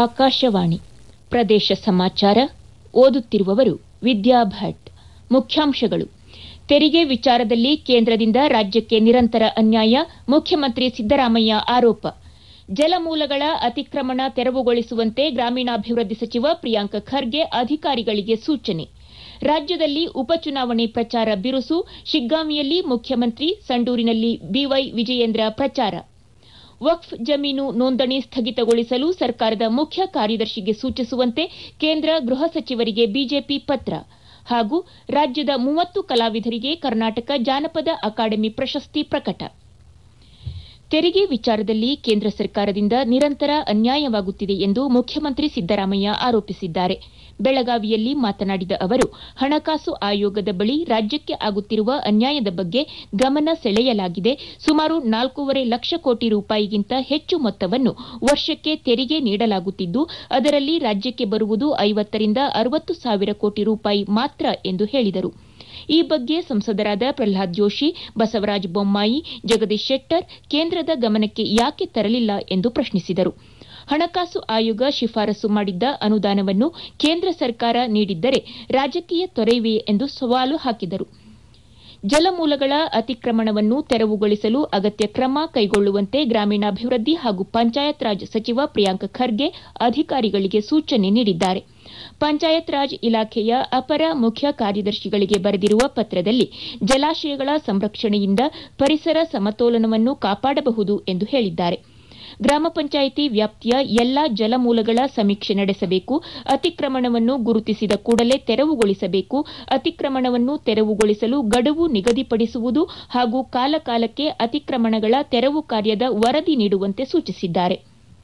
ಆಕಾಶವಾಣಿ ಪ್ರದೇಶ ಸಮಾಚಾರ ಓದುತ್ತಿರುವವರು ವಿದ್ಯಾ ಭಟ್ ಮುಖ್ಯಾಂಶಗಳು ತೆರಿಗೆ ವಿಚಾರದಲ್ಲಿ ಕೇಂದ್ರದಿಂದ ರಾಜ್ಯಕ್ಕೆ ನಿರಂತರ ಅನ್ಯಾಯ ಮುಖ್ಯಮಂತ್ರಿ ಸಿದ್ದರಾಮಯ್ಯ ಆರೋಪ ಜಲಮೂಲಗಳ ಅತಿಕ್ರಮಣ ತೆರವುಗೊಳಿಸುವಂತೆ ಗ್ರಾಮೀಣಾಭಿವೃದ್ಧಿ ಸಚಿವ ಪ್ರಿಯಾಂಕ ಖರ್ಗೆ ಅಧಿಕಾರಿಗಳಿಗೆ ಸೂಚನೆ ರಾಜ್ಯದಲ್ಲಿ ಉಪಚುನಾವಣೆ ಪ್ರಚಾರ ಬಿರುಸು ಶಿಗ್ಗಾಂವಿಯಲ್ಲಿ ಮುಖ್ಯಮಂತ್ರಿ ಸಂಡೂರಿನಲ್ಲಿ ಬಿವೈ ವಿಜಯೇಂದ್ರ ಪ್ರಚಾರ ವಕ್ಫ್ ಜಮೀನು ನೋಂದಣಿ ಸ್ಥಗಿತಗೊಳಿಸಲು ಸರ್ಕಾರದ ಮುಖ್ಯ ಕಾರ್ಯದರ್ಶಿಗೆ ಸೂಚಿಸುವಂತೆ ಕೇಂದ್ರ ಗೃಹ ಸಚಿವರಿಗೆ ಬಿಜೆಪಿ ಪತ್ರ ಹಾಗೂ ರಾಜ್ಯದ ಮೂವತ್ತು ಕಲಾವಿದರಿಗೆ ಕರ್ನಾಟಕ ಜಾನಪದ ಅಕಾಡೆಮಿ ಪ್ರಶಸ್ತಿ ಪ್ರಕಟ ತೆರಿಗೆ ವಿಚಾರದಲ್ಲಿ ಕೇಂದ್ರ ಸರ್ಕಾರದಿಂದ ನಿರಂತರ ಅನ್ಯಾಯವಾಗುತ್ತಿದೆ ಎಂದು ಮುಖ್ಯಮಂತ್ರಿ ಸಿದ್ದರಾಮಯ್ಯ ಆರೋಪಿಸಿದ್ದಾರೆ ಬೆಳಗಾವಿಯಲ್ಲಿ ಮಾತನಾಡಿದ ಅವರು ಹಣಕಾಸು ಆಯೋಗದ ಬಳಿ ರಾಜ್ಯಕ್ಕೆ ಆಗುತ್ತಿರುವ ಅನ್ಯಾಯದ ಬಗ್ಗೆ ಗಮನ ಸೆಳೆಯಲಾಗಿದೆ ಸುಮಾರು ನಾಲ್ಕೂವರೆ ಲಕ್ಷ ಕೋಟಿ ರೂಪಾಯಿಗಿಂತ ಹೆಚ್ಚು ಮೊತ್ತವನ್ನು ವರ್ಷಕ್ಕೆ ತೆರಿಗೆ ನೀಡಲಾಗುತ್ತಿದ್ದು ಅದರಲ್ಲಿ ರಾಜ್ಯಕ್ಕೆ ಬರುವುದು ಐವತ್ತರಿಂದ ಅರವತ್ತು ಸಾವಿರ ಕೋಟಿ ರೂಪಾಯಿ ಮಾತ್ರ ಎಂದು ಹೇಳಿದರು ಈ ಬಗ್ಗೆ ಸಂಸದರಾದ ಪ್ರಹ್ಲಾದ್ ಜೋಶಿ ಬಸವರಾಜ ಬೊಮ್ಮಾಯಿ ಜಗದೀಶ್ ಶೆಟ್ಟರ್ ಕೇಂದ್ರದ ಗಮನಕ್ಕೆ ಯಾಕೆ ತರಲಿಲ್ಲ ಎಂದು ಪ್ರಶ್ನಿಸಿದರು ಹಣಕಾಸು ಆಯೋಗ ಶಿಫಾರಸು ಮಾಡಿದ್ದ ಅನುದಾನವನ್ನು ಕೇಂದ್ರ ಸರ್ಕಾರ ನೀಡಿದ್ದರೆ ರಾಜಕೀಯ ತೊರೆಯಿವೆಯೇ ಎಂದು ಸವಾಲು ಹಾಕಿದರು ಜಲಮೂಲಗಳ ಅತಿಕ್ರಮಣವನ್ನು ತೆರವುಗೊಳಿಸಲು ಅಗತ್ಯ ಕ್ರಮ ಕೈಗೊಳ್ಳುವಂತೆ ಗ್ರಾಮೀಣಾಭಿವೃದ್ಧಿ ಹಾಗೂ ಪಂಚಾಯತ್ ರಾಜ್ ಸಚಿವ ಪ್ರಿಯಾಂಕ ಖರ್ಗೆ ಅಧಿಕಾರಿಗಳಿಗೆ ಸೂಚನೆ ನೀಡಿದ್ದಾರೆ ಪಂಚಾಯತ್ ರಾಜ್ ಇಲಾಖೆಯ ಅಪರ ಮುಖ್ಯ ಕಾರ್ಯದರ್ಶಿಗಳಿಗೆ ಬರೆದಿರುವ ಪತ್ರದಲ್ಲಿ ಜಲಾಶಯಗಳ ಸಂರಕ್ಷಣೆಯಿಂದ ಪರಿಸರ ಸಮತೋಲನವನ್ನು ಕಾಪಾಡಬಹುದು ಎಂದು ಹೇಳಿದ್ದಾರೆ ಗ್ರಾಮ ಪಂಚಾಯಿತಿ ವ್ಯಾಪ್ತಿಯ ಎಲ್ಲಾ ಜಲಮೂಲಗಳ ಸಮೀಕ್ಷೆ ನಡೆಸಬೇಕು ಅತಿಕ್ರಮಣವನ್ನು ಗುರುತಿಸಿದ ಕೂಡಲೇ ತೆರವುಗೊಳಿಸಬೇಕು ಅತಿಕ್ರಮಣವನ್ನು ತೆರವುಗೊಳಿಸಲು ಗಡುವು ನಿಗದಿಪಡಿಸುವುದು ಹಾಗೂ ಕಾಲಕಾಲಕ್ಕೆ ಅತಿಕ್ರಮಣಗಳ ತೆರವು ಕಾರ್ಯದ ವರದಿ ನೀಡುವಂತೆ ಸೂಚಿಸಿದ್ದಾರೆ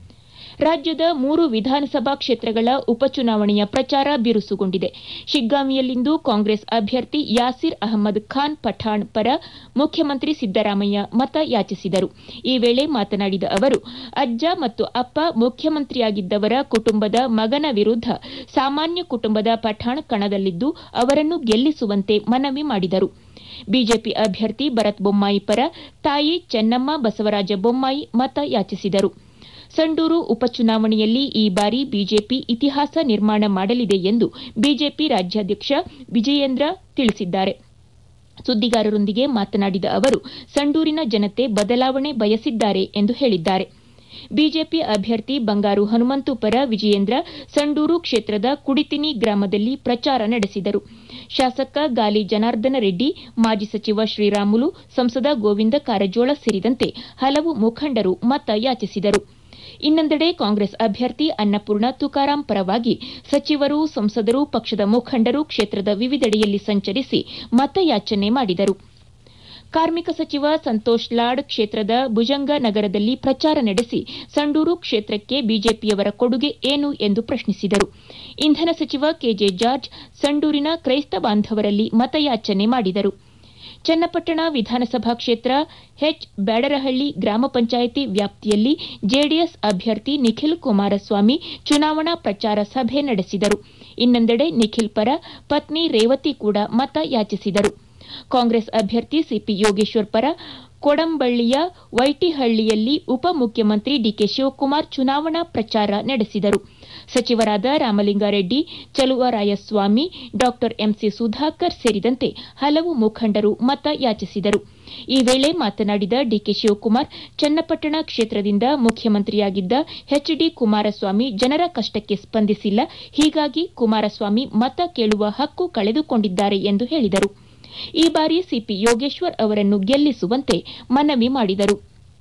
ರಾಜ್ಯದ ಮೂರು ವಿಧಾನಸಭಾ ಕ್ಷೇತ್ರಗಳ ಉಪಚುನಾವಣೆಯ ಪ್ರಚಾರ ಬಿರುಸುಗೊಂಡಿದೆ ಶಿಗ್ಗಾಂವಿಯಲ್ಲಿಂದು ಕಾಂಗ್ರೆಸ್ ಅಭ್ಯರ್ಥಿ ಯಾಸಿರ್ ಅಹಮದ್ ಖಾನ್ ಪಠಾಣ್ ಪರ ಮುಖ್ಯಮಂತ್ರಿ ಸಿದ್ದರಾಮಯ್ಯ ಮತ ಯಾಚಿಸಿದರು ಈ ವೇಳೆ ಮಾತನಾಡಿದ ಅವರು ಅಜ್ಜ ಮತ್ತು ಅಪ್ಪ ಮುಖ್ಯಮಂತ್ರಿಯಾಗಿದ್ದವರ ಕುಟುಂಬದ ಮಗನ ವಿರುದ್ಧ ಸಾಮಾನ್ಯ ಕುಟುಂಬದ ಪಠಾಣ್ ಕಣದಲ್ಲಿದ್ದು ಅವರನ್ನು ಗೆಲ್ಲಿಸುವಂತೆ ಮನವಿ ಮಾಡಿದರು ಬಿಜೆಪಿ ಅಭ್ಯರ್ಥಿ ಭರತ್ ಬೊಮ್ಮಾಯಿ ಪರ ತಾಯಿ ಚೆನ್ನಮ್ಮ ಬಸವರಾಜ ಬೊಮ್ಮಾಯಿ ಮತ ಯಾಚಿಸಿದರು ಸಂಡೂರು ಉಪಚುನಾವಣೆಯಲ್ಲಿ ಈ ಬಾರಿ ಬಿಜೆಪಿ ಇತಿಹಾಸ ನಿರ್ಮಾಣ ಮಾಡಲಿದೆ ಎಂದು ಬಿಜೆಪಿ ರಾಜ್ಯಾಧ್ಯಕ್ಷ ವಿಜಯೇಂದ್ರ ತಿಳಿಸಿದ್ದಾರೆ ಸುದ್ದಿಗಾರರೊಂದಿಗೆ ಮಾತನಾಡಿದ ಅವರು ಸಂಡೂರಿನ ಜನತೆ ಬದಲಾವಣೆ ಬಯಸಿದ್ದಾರೆ ಎಂದು ಹೇಳಿದ್ದಾರೆ ಬಿಜೆಪಿ ಅಭ್ಯರ್ಥಿ ಬಂಗಾರು ಹನುಮಂತು ಪರ ವಿಜಯೇಂದ್ರ ಸಂಡೂರು ಕ್ಷೇತ್ರದ ಕುಡಿತಿನಿ ಗ್ರಾಮದಲ್ಲಿ ಪ್ರಚಾರ ನಡೆಸಿದರು ಶಾಸಕ ಗಾಲಿ ಜನಾರ್ದನ ರೆಡ್ಡಿ ಮಾಜಿ ಸಚಿವ ಶ್ರೀರಾಮುಲು ಸಂಸದ ಗೋವಿಂದ ಕಾರಜೋಳ ಸೇರಿದಂತೆ ಹಲವು ಮುಖಂಡರು ಮತ ಯಾಚಿಸಿದರು ಇನ್ನೊಂದೆಡೆ ಕಾಂಗ್ರೆಸ್ ಅಭ್ಯರ್ಥಿ ಅನ್ನಪೂರ್ಣ ತುಕಾರಾಂ ಪರವಾಗಿ ಸಚಿವರು ಸಂಸದರು ಪಕ್ಷದ ಮುಖಂಡರು ಕ್ಷೇತ್ರದ ವಿವಿಧೆಡೆಯಲ್ಲಿ ಸಂಚರಿಸಿ ಮತಯಾಚನೆ ಮಾಡಿದರು ಕಾರ್ಮಿಕ ಸಚಿವ ಸಂತೋಷ್ ಲಾಡ್ ಕ್ಷೇತ್ರದ ಭುಜಂಗ ನಗರದಲ್ಲಿ ಪ್ರಚಾರ ನಡೆಸಿ ಸಂಡೂರು ಕ್ಷೇತ್ರಕ್ಕೆ ಬಿಜೆಪಿಯವರ ಕೊಡುಗೆ ಏನು ಎಂದು ಪ್ರಶ್ನಿಸಿದರು ಇಂಧನ ಸಚಿವ ಕೆಜೆ ಜಾರ್ಜ್ ಸಂಡೂರಿನ ಕ್ರೈಸ್ತ ಬಾಂಧವರಲ್ಲಿ ಮತಯಾಚನೆ ಮಾಡಿದರು ಚನ್ನಪಟ್ಟಣ ವಿಧಾನಸಭಾ ಕ್ಷೇತ್ರ ಹೆಚ್ ಬ್ಯಾಡರಹಳ್ಳಿ ಗ್ರಾಮ ಪಂಚಾಯಿತಿ ವ್ಯಾಪ್ತಿಯಲ್ಲಿ ಜೆಡಿಎಸ್ ಅಭ್ಯರ್ಥಿ ನಿಖಿಲ್ ಕುಮಾರಸ್ವಾಮಿ ಚುನಾವಣಾ ಪ್ರಚಾರ ಸಭೆ ನಡೆಸಿದರು ಇನ್ನೊಂದೆಡೆ ನಿಖಿಲ್ ಪರ ಪತ್ನಿ ರೇವತಿ ಕೂಡ ಮತ ಯಾಚಿಸಿದರು ಕಾಂಗ್ರೆಸ್ ಅಭ್ಯರ್ಥಿ ಸಿಪಿ ಯೋಗೇಶ್ವರ್ ಪರ ಕೊಡಂಬಳ್ಳಿಯ ವೈಟಿಹಳ್ಳಿಯಲ್ಲಿ ಉಪಮುಖ್ಯಮಂತ್ರಿ ಡಿಕೆ ಶಿವಕುಮಾರ್ ಚುನಾವಣಾ ಪ್ರಚಾರ ನಡೆಸಿದರು ಸಚಿವರಾದ ರಾಮಲಿಂಗಾರೆಡ್ಡಿ ಚಲುವರಾಯಸ್ವಾಮಿ ಡಾ ಎಂಸಿ ಸುಧಾಕರ್ ಸೇರಿದಂತೆ ಹಲವು ಮುಖಂಡರು ಮತ ಯಾಚಿಸಿದರು ಈ ವೇಳೆ ಮಾತನಾಡಿದ ಡಿಕೆ ಶಿವಕುಮಾರ್ ಚನ್ನಪಟ್ಟಣ ಕ್ಷೇತ್ರದಿಂದ ಮುಖ್ಯಮಂತ್ರಿಯಾಗಿದ್ದ ಎಚ್ ಡಿ ಕುಮಾರಸ್ವಾಮಿ ಜನರ ಕಷ್ಟಕ್ಕೆ ಸ್ಪಂದಿಸಿಲ್ಲ ಹೀಗಾಗಿ ಕುಮಾರಸ್ವಾಮಿ ಮತ ಕೇಳುವ ಹಕ್ಕು ಕಳೆದುಕೊಂಡಿದ್ದಾರೆ ಎಂದು ಹೇಳಿದರು ಈ ಬಾರಿ ಸಿಪಿ ಯೋಗೇಶ್ವರ್ ಅವರನ್ನು ಗೆಲ್ಲಿಸುವಂತೆ ಮನವಿ ಮಾಡಿದರು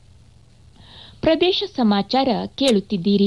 ಪ್ರದೇಶ ಸಮಾಚಾರ ಕೇಳುತ್ತಿದ್ದೀರಿ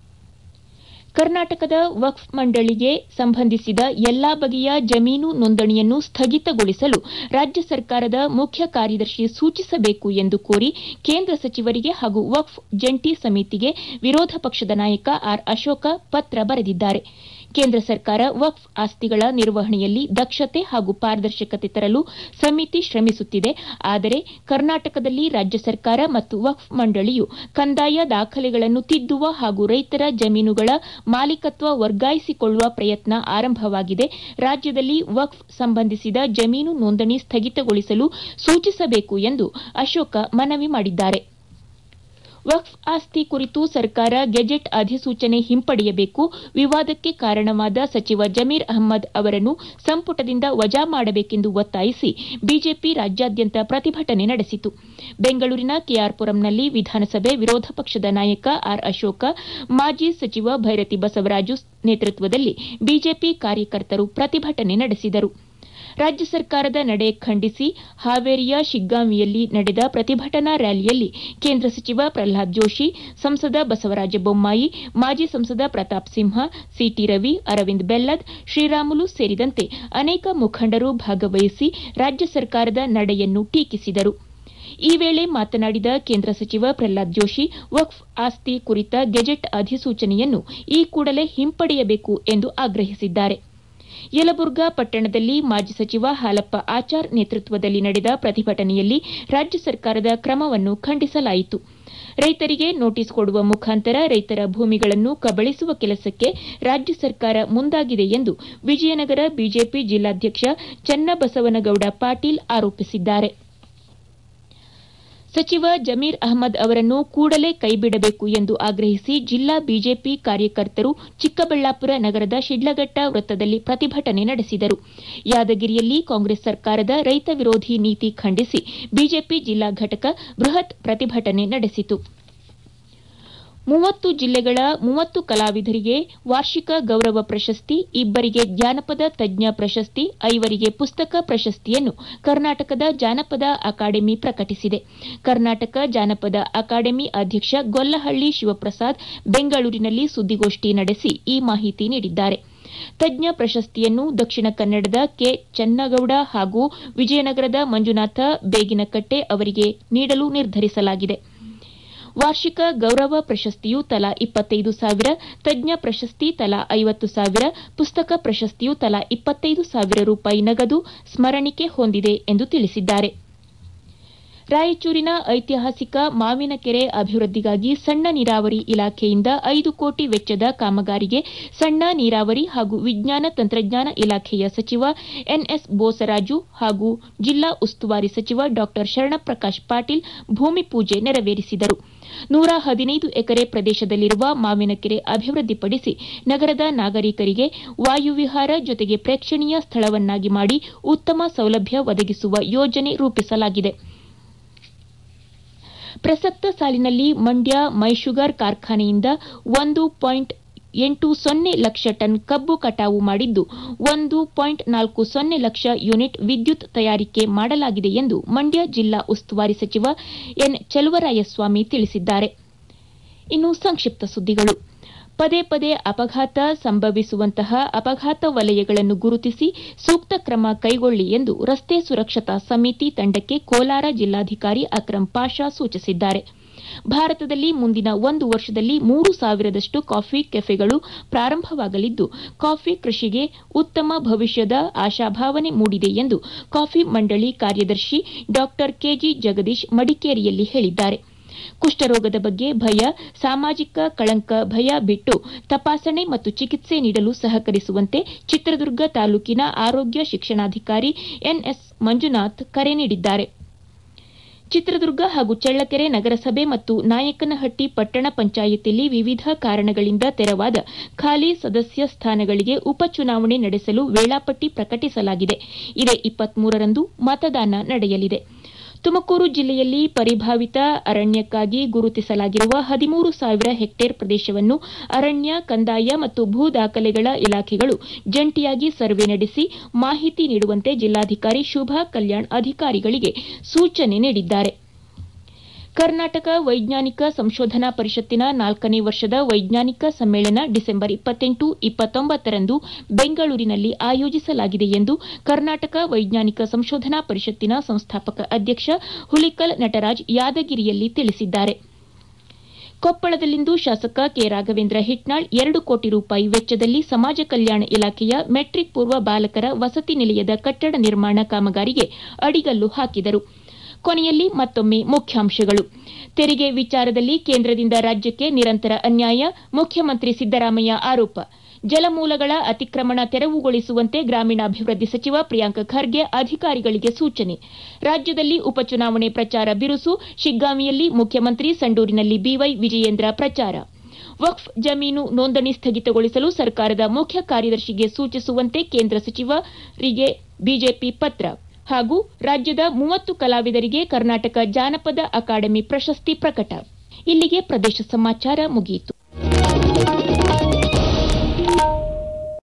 ಕರ್ನಾಟಕದ ವಕ್ಫ್ ಮಂಡಳಿಗೆ ಸಂಬಂಧಿಸಿದ ಎಲ್ಲಾ ಬಗೆಯ ಜಮೀನು ನೋಂದಣಿಯನ್ನು ಸ್ಥಗಿತಗೊಳಿಸಲು ರಾಜ್ಯ ಸರ್ಕಾರದ ಮುಖ್ಯ ಕಾರ್ಯದರ್ಶಿ ಸೂಚಿಸಬೇಕು ಎಂದು ಕೋರಿ ಕೇಂದ್ರ ಸಚಿವರಿಗೆ ಹಾಗೂ ವಕ್ಫ್ ಜಂಟಿ ಸಮಿತಿಗೆ ವಿರೋಧ ಪಕ್ಷದ ನಾಯಕ ಆರ್ ಅಶೋಕ ಪತ್ರ ಬರೆದಿದ್ದಾರೆ ಕೇಂದ್ರ ಸರ್ಕಾರ ವಕ್ಫ್ ಆಸ್ತಿಗಳ ನಿರ್ವಹಣೆಯಲ್ಲಿ ದಕ್ಷತೆ ಹಾಗೂ ಪಾರದರ್ಶಕತೆ ತರಲು ಸಮಿತಿ ಶ್ರಮಿಸುತ್ತಿದೆ ಆದರೆ ಕರ್ನಾಟಕದಲ್ಲಿ ರಾಜ್ಯ ಸರ್ಕಾರ ಮತ್ತು ವಕ್ಫ್ ಮಂಡಳಿಯು ಕಂದಾಯ ದಾಖಲೆಗಳನ್ನು ತಿದ್ದುವ ಹಾಗೂ ರೈತರ ಜಮೀನುಗಳ ಮಾಲೀಕತ್ವ ವರ್ಗಾಯಿಸಿಕೊಳ್ಳುವ ಪ್ರಯತ್ನ ಆರಂಭವಾಗಿದೆ ರಾಜ್ಯದಲ್ಲಿ ವಕ್ಫ್ ಸಂಬಂಧಿಸಿದ ಜಮೀನು ನೋಂದಣಿ ಸ್ಥಗಿತಗೊಳಿಸಲು ಸೂಚಿಸಬೇಕು ಎಂದು ಅಶೋಕ ಮನವಿ ಮಾಡಿದ್ದಾರೆ ವಕ್ಫ್ ಆಸ್ತಿ ಕುರಿತು ಸರ್ಕಾರ ಗೆಜೆಟ್ ಅಧಿಸೂಚನೆ ಹಿಂಪಡೆಯಬೇಕು ವಿವಾದಕ್ಕೆ ಕಾರಣವಾದ ಸಚಿವ ಜಮೀರ್ ಅಹ್ಮದ್ ಅವರನ್ನು ಸಂಪುಟದಿಂದ ವಜಾ ಮಾಡಬೇಕೆಂದು ಒತ್ತಾಯಿಸಿ ಬಿಜೆಪಿ ರಾಜ್ಯಾದ್ಯಂತ ಪ್ರತಿಭಟನೆ ನಡೆಸಿತು ಬೆಂಗಳೂರಿನ ಕೆಆರ್ಪುರಂನಲ್ಲಿ ವಿಧಾನಸಭೆ ವಿರೋಧ ಪಕ್ಷದ ನಾಯಕ ಆರ್ ಅಶೋಕ ಮಾಜಿ ಸಚಿವ ಭೈರತಿ ಬಸವರಾಜು ನೇತೃತ್ವದಲ್ಲಿ ಬಿಜೆಪಿ ಕಾರ್ಯಕರ್ತರು ಪ್ರತಿಭಟನೆ ನಡೆಸಿದರು ರಾಜ್ಯ ಸರ್ಕಾರದ ನಡೆ ಖಂಡಿಸಿ ಹಾವೇರಿಯ ಶಿಗ್ಗಾಂವಿಯಲ್ಲಿ ನಡೆದ ಪ್ರತಿಭಟನಾ ರ್ಯಾಲಿಯಲ್ಲಿ ಕೇಂದ್ರ ಸಚಿವ ಪ್ರಹ್ಲಾದ್ ಜೋಶಿ ಸಂಸದ ಬಸವರಾಜ ಬೊಮ್ಮಾಯಿ ಮಾಜಿ ಸಂಸದ ಪ್ರತಾಪ್ ಸಿಂಹ ಸಿಟಿ ರವಿ ಅರವಿಂದ್ ಬೆಲ್ಲದ್ ಶ್ರೀರಾಮುಲು ಸೇರಿದಂತೆ ಅನೇಕ ಮುಖಂಡರು ಭಾಗವಹಿಸಿ ರಾಜ್ಯ ಸರ್ಕಾರದ ನಡೆಯನ್ನು ಟೀಕಿಸಿದರು ಈ ವೇಳೆ ಮಾತನಾಡಿದ ಕೇಂದ್ರ ಸಚಿವ ಪ್ರಹ್ಲಾದ್ ಜೋಶಿ ವಕ್ಫ್ ಆಸ್ತಿ ಕುರಿತ ಗೆಜೆಟ್ ಅಧಿಸೂಚನೆಯನ್ನು ಈ ಕೂಡಲೇ ಹಿಂಪಡೆಯಬೇಕು ಎಂದು ಆಗ್ರಹಿಸಿದ್ದಾರೆ ಯಲಬುರ್ಗಾ ಪಟ್ಟಣದಲ್ಲಿ ಮಾಜಿ ಸಚಿವ ಹಾಲಪ್ಪ ಆಚಾರ್ ನೇತೃತ್ವದಲ್ಲಿ ನಡೆದ ಪ್ರತಿಭಟನೆಯಲ್ಲಿ ರಾಜ್ಯ ಸರ್ಕಾರದ ಕ್ರಮವನ್ನು ಖಂಡಿಸಲಾಯಿತು ರೈತರಿಗೆ ನೋಟಿಸ್ ಕೊಡುವ ಮುಖಾಂತರ ರೈತರ ಭೂಮಿಗಳನ್ನು ಕಬಳಿಸುವ ಕೆಲಸಕ್ಕೆ ರಾಜ್ಯ ಸರ್ಕಾರ ಮುಂದಾಗಿದೆ ಎಂದು ವಿಜಯನಗರ ಬಿಜೆಪಿ ಜಿಲ್ಲಾಧ್ಯಕ್ಷ ಚನ್ನಬಸವನಗೌಡ ಪಾಟೀಲ್ ಆರೋಪಿಸಿದ್ದಾರೆ ಸಚಿವ ಜಮೀರ್ ಅಹ್ಮದ್ ಅವರನ್ನು ಕೂಡಲೇ ಕೈಬಿಡಬೇಕು ಎಂದು ಆಗ್ರಹಿಸಿ ಜಿಲ್ಲಾ ಬಿಜೆಪಿ ಕಾರ್ಯಕರ್ತರು ಚಿಕ್ಕಬಳ್ಳಾಪುರ ನಗರದ ಶಿಡ್ಲಘಟ್ಟ ವೃತ್ತದಲ್ಲಿ ಪ್ರತಿಭಟನೆ ನಡೆಸಿದರು ಯಾದಗಿರಿಯಲ್ಲಿ ಕಾಂಗ್ರೆಸ್ ಸರ್ಕಾರದ ರೈತ ವಿರೋಧಿ ನೀತಿ ಖಂಡಿಸಿ ಬಿಜೆಪಿ ಜಿಲ್ಲಾ ಘಟಕ ಬೃಹತ್ ಪ್ರತಿಭಟನೆ ನಡೆಸಿತು ಮೂವತ್ತು ಜಿಲ್ಲೆಗಳ ಮೂವತ್ತು ಕಲಾವಿದರಿಗೆ ವಾರ್ಷಿಕ ಗೌರವ ಪ್ರಶಸ್ತಿ ಇಬ್ಬರಿಗೆ ಜಾನಪದ ತಜ್ಞ ಪ್ರಶಸ್ತಿ ಐವರಿಗೆ ಪುಸ್ತಕ ಪ್ರಶಸ್ತಿಯನ್ನು ಕರ್ನಾಟಕದ ಜಾನಪದ ಅಕಾಡೆಮಿ ಪ್ರಕಟಿಸಿದೆ ಕರ್ನಾಟಕ ಜಾನಪದ ಅಕಾಡೆಮಿ ಅಧ್ಯಕ್ಷ ಗೊಲ್ಲಹಳ್ಳಿ ಶಿವಪ್ರಸಾದ್ ಬೆಂಗಳೂರಿನಲ್ಲಿ ಸುದ್ದಿಗೋಷ್ಠಿ ನಡೆಸಿ ಈ ಮಾಹಿತಿ ನೀಡಿದ್ದಾರೆ ತಜ್ಞ ಪ್ರಶಸ್ತಿಯನ್ನು ದಕ್ಷಿಣ ಕನ್ನಡದ ಕೆ ಚನ್ನಗೌಡ ಹಾಗೂ ವಿಜಯನಗರದ ಮಂಜುನಾಥ ಬೇಗಿನಕಟ್ಟೆ ಅವರಿಗೆ ನೀಡಲು ನಿರ್ಧರಿಸಲಾಗಿದೆ ವಾರ್ಷಿಕ ಗೌರವ ಪ್ರಶಸ್ತಿಯು ತಲಾ ಇಪ್ಪತ್ತೈದು ಸಾವಿರ ತಜ್ಞ ಪ್ರಶಸ್ತಿ ತಲಾ ಐವತ್ತು ಸಾವಿರ ಪುಸ್ತಕ ಪ್ರಶಸ್ತಿಯು ತಲಾ ಇಪ್ಪತ್ತೈದು ಸಾವಿರ ರೂಪಾಯಿ ನಗದು ಸ್ಮರಣಿಕೆ ಹೊಂದಿದೆ ಎಂದು ತಿಳಿಸಿದ್ದಾರೆ ರಾಯಚೂರಿನ ಐತಿಹಾಸಿಕ ಮಾವಿನಕೆರೆ ಅಭಿವೃದ್ಧಿಗಾಗಿ ಸಣ್ಣ ನೀರಾವರಿ ಇಲಾಖೆಯಿಂದ ಐದು ಕೋಟಿ ವೆಚ್ಚದ ಕಾಮಗಾರಿಗೆ ಸಣ್ಣ ನೀರಾವರಿ ಹಾಗೂ ವಿಜ್ಞಾನ ತಂತ್ರಜ್ಞಾನ ಇಲಾಖೆಯ ಸಚಿವ ಎನ್ಎಸ್ ಬೋಸರಾಜು ಹಾಗೂ ಜಿಲ್ಲಾ ಉಸ್ತುವಾರಿ ಸಚಿವ ಡಾ ಶರಣಪ್ರಕಾಶ್ ಪಾಟೀಲ್ ಭೂಮಿ ಪೂಜೆ ನೆರವೇರಿಸಿದರು ನೂರ ಹದಿನೈದು ಎಕರೆ ಪ್ರದೇಶದಲ್ಲಿರುವ ಮಾವಿನಕೆರೆ ಅಭಿವೃದ್ಧಿಪಡಿಸಿ ನಗರದ ನಾಗರಿಕರಿಗೆ ವಾಯುವಿಹಾರ ಜೊತೆಗೆ ಪ್ರೇಕ್ಷಣೀಯ ಸ್ಥಳವನ್ನಾಗಿ ಮಾಡಿ ಉತ್ತಮ ಸೌಲಭ್ಯ ಒದಗಿಸುವ ಯೋಜನೆ ರೂಪಿಸಲಾಗಿದೆ ಪ್ರಸಕ್ತ ಸಾಲಿನಲ್ಲಿ ಮಂಡ್ಯ ಮೈಶುಗರ್ ಕಾರ್ಖಾನೆಯಿಂದ ಒಂದು ಪಾಯಿಂಟ್ ಎಂಟು ಸೊನ್ನೆ ಲಕ್ಷ ಟನ್ ಕಬ್ಬು ಕಟಾವು ಮಾಡಿದ್ದು ಒಂದು ಪಾಯಿಂಟ್ ನಾಲ್ಕು ಸೊನ್ನೆ ಲಕ್ಷ ಯೂನಿಟ್ ವಿದ್ಯುತ್ ತಯಾರಿಕೆ ಮಾಡಲಾಗಿದೆ ಎಂದು ಮಂಡ್ಯ ಜಿಲ್ಲಾ ಉಸ್ತುವಾರಿ ಸಚಿವ ಎನ್ ಚೆಲುವರಾಯಸ್ವಾಮಿ ತಿಳಿಸಿದ್ದಾರೆ ಇನ್ನು ಸಂಕ್ಷಿಪ್ತ ಸುದ್ದಿಗಳು ಪದೇ ಪದೇ ಅಪಘಾತ ಸಂಭವಿಸುವಂತಹ ಅಪಘಾತ ವಲಯಗಳನ್ನು ಗುರುತಿಸಿ ಸೂಕ್ತ ಕ್ರಮ ಕೈಗೊಳ್ಳಿ ಎಂದು ರಸ್ತೆ ಸುರಕ್ಷತಾ ಸಮಿತಿ ತಂಡಕ್ಕೆ ಕೋಲಾರ ಜಿಲ್ಲಾಧಿಕಾರಿ ಅಕ್ರಂ ಪಾಷಾ ಸೂಚಿಸಿದ್ದಾರೆ ಭಾರತದಲ್ಲಿ ಮುಂದಿನ ಒಂದು ವರ್ಷದಲ್ಲಿ ಮೂರು ಸಾವಿರದಷ್ಟು ಕಾಫಿ ಕೆಫೆಗಳು ಪ್ರಾರಂಭವಾಗಲಿದ್ದು ಕಾಫಿ ಕೃಷಿಗೆ ಉತ್ತಮ ಭವಿಷ್ಯದ ಆಶಾಭಾವನೆ ಮೂಡಿದೆ ಎಂದು ಕಾಫಿ ಮಂಡಳಿ ಕಾರ್ಯದರ್ಶಿ ಡಾ ಕೆಜಿ ಜಗದೀಶ್ ಮಡಿಕೇರಿಯಲ್ಲಿ ಹೇಳಿದ್ದಾರೆ ಕುಷ್ಠರೋಗದ ಬಗ್ಗೆ ಭಯ ಸಾಮಾಜಿಕ ಕಳಂಕ ಭಯ ಬಿಟ್ಟು ತಪಾಸಣೆ ಮತ್ತು ಚಿಕಿತ್ಸೆ ನೀಡಲು ಸಹಕರಿಸುವಂತೆ ಚಿತ್ರದುರ್ಗ ತಾಲೂಕಿನ ಆರೋಗ್ಯ ಶಿಕ್ಷಣಾಧಿಕಾರಿ ಎನ್ಎಸ್ ಮಂಜುನಾಥ್ ಕರೆ ನೀಡಿದ್ದಾರೆ ಚಿತ್ರದುರ್ಗ ಹಾಗೂ ಚಳ್ಳಕೆರೆ ನಗರಸಭೆ ಮತ್ತು ನಾಯಕನಹಟ್ಟಿ ಪಟ್ಟಣ ಪಂಚಾಯತಿಯಲ್ಲಿ ವಿವಿಧ ಕಾರಣಗಳಿಂದ ತೆರವಾದ ಖಾಲಿ ಸದಸ್ಯ ಸ್ಥಾನಗಳಿಗೆ ಉಪಚುನಾವಣೆ ನಡೆಸಲು ವೇಳಾಪಟ್ಟಿ ಪ್ರಕಟಿಸಲಾಗಿದೆ ಇದೇ ಇಪ್ಪತ್ಮೂರರಂದು ಮತದಾನ ನಡೆಯಲಿದೆ ತುಮಕೂರು ಜಿಲ್ಲೆಯಲ್ಲಿ ಪರಿಭಾವಿತ ಅರಣ್ಯಕ್ಕಾಗಿ ಗುರುತಿಸಲಾಗಿರುವ ಹದಿಮೂರು ಸಾವಿರ ಹೆಕ್ಟೇರ್ ಪ್ರದೇಶವನ್ನು ಅರಣ್ಯ ಕಂದಾಯ ಮತ್ತು ಭೂ ದಾಖಲೆಗಳ ಇಲಾಖೆಗಳು ಜಂಟಿಯಾಗಿ ಸರ್ವೆ ನಡೆಸಿ ಮಾಹಿತಿ ನೀಡುವಂತೆ ಜಿಲ್ಲಾಧಿಕಾರಿ ಶುಭಾ ಕಲ್ಯಾಣ್ ಅಧಿಕಾರಿಗಳಿಗೆ ಸೂಚನೆ ನೀಡಿದ್ದಾರೆ ಕರ್ನಾಟಕ ವೈಜ್ಞಾನಿಕ ಸಂಶೋಧನಾ ಪರಿಷತ್ತಿನ ನಾಲ್ಕನೇ ವರ್ಷದ ವೈಜ್ಞಾನಿಕ ಸಮ್ಮೇಳನ ಡಿಸೆಂಬರ್ ಇಪ್ಪತ್ತೆಂಟು ಇಪ್ಪತ್ತೊಂಬತ್ತರಂದು ಬೆಂಗಳೂರಿನಲ್ಲಿ ಆಯೋಜಿಸಲಾಗಿದೆ ಎಂದು ಕರ್ನಾಟಕ ವೈಜ್ಞಾನಿಕ ಸಂಶೋಧನಾ ಪರಿಷತ್ತಿನ ಸಂಸ್ಥಾಪಕ ಅಧ್ಯಕ್ಷ ಹುಲಿಕಲ್ ನಟರಾಜ್ ಯಾದಗಿರಿಯಲ್ಲಿ ತಿಳಿಸಿದ್ದಾರೆ ಕೊಪ್ಪಳದಲ್ಲಿಂದು ಶಾಸಕ ಕೆ ರಾಘವೇಂದ್ರ ಹಿಟ್ನಾಳ್ ಎರಡು ಕೋಟಿ ರೂಪಾಯಿ ವೆಚ್ಚದಲ್ಲಿ ಸಮಾಜ ಕಲ್ಯಾಣ ಇಲಾಖೆಯ ಮೆಟ್ರಿಕ್ ಪೂರ್ವ ಬಾಲಕರ ವಸತಿ ನಿಲಯದ ಕಟ್ಟಡ ನಿರ್ಮಾಣ ಕಾಮಗಾರಿಗೆ ಅಡಿಗಲ್ಲು ಹಾಕಿದರು ಕೊನೆಯಲ್ಲಿ ಮತ್ತೊಮ್ಮೆ ಮುಖ್ಯಾಂಶಗಳು ತೆರಿಗೆ ವಿಚಾರದಲ್ಲಿ ಕೇಂದ್ರದಿಂದ ರಾಜ್ಯಕ್ಕೆ ನಿರಂತರ ಅನ್ಯಾಯ ಮುಖ್ಯಮಂತ್ರಿ ಸಿದ್ದರಾಮಯ್ಯ ಆರೋಪ ಜಲಮೂಲಗಳ ಅತಿಕ್ರಮಣ ತೆರವುಗೊಳಿಸುವಂತೆ ಗ್ರಾಮೀಣಾಭಿವೃದ್ಧಿ ಸಚಿವ ಪ್ರಿಯಾಂಕ್ ಖರ್ಗೆ ಅಧಿಕಾರಿಗಳಿಗೆ ಸೂಚನೆ ರಾಜ್ಯದಲ್ಲಿ ಉಪಚುನಾವಣೆ ಪ್ರಚಾರ ಬಿರುಸು ಶಿಗ್ಗಾಂವಿಯಲ್ಲಿ ಮುಖ್ಯಮಂತ್ರಿ ಸಂಡೂರಿನಲ್ಲಿ ಬಿವೈ ವಿಜಯೇಂದ್ರ ಪ್ರಚಾರ ವಕ್ಫ್ ಜಮೀನು ನೋಂದಣಿ ಸ್ಥಗಿತಗೊಳಿಸಲು ಸರ್ಕಾರದ ಮುಖ್ಯ ಕಾರ್ಯದರ್ಶಿಗೆ ಸೂಚಿಸುವಂತೆ ಕೇಂದ್ರ ಸಚಿವರಿಗೆ ಬಿಜೆಪಿ ಪತ್ರ ಹಾಗೂ ರಾಜ್ಯದ ಮೂವತ್ತು ಕಲಾವಿದರಿಗೆ ಕರ್ನಾಟಕ ಜಾನಪದ ಅಕಾಡೆಮಿ ಪ್ರಶಸ್ತಿ ಪ್ರಕಟ ಇಲ್ಲಿಗೆ ಪ್ರದೇಶ ಸಮಾಚಾರ ಮುಗಿಯಿತು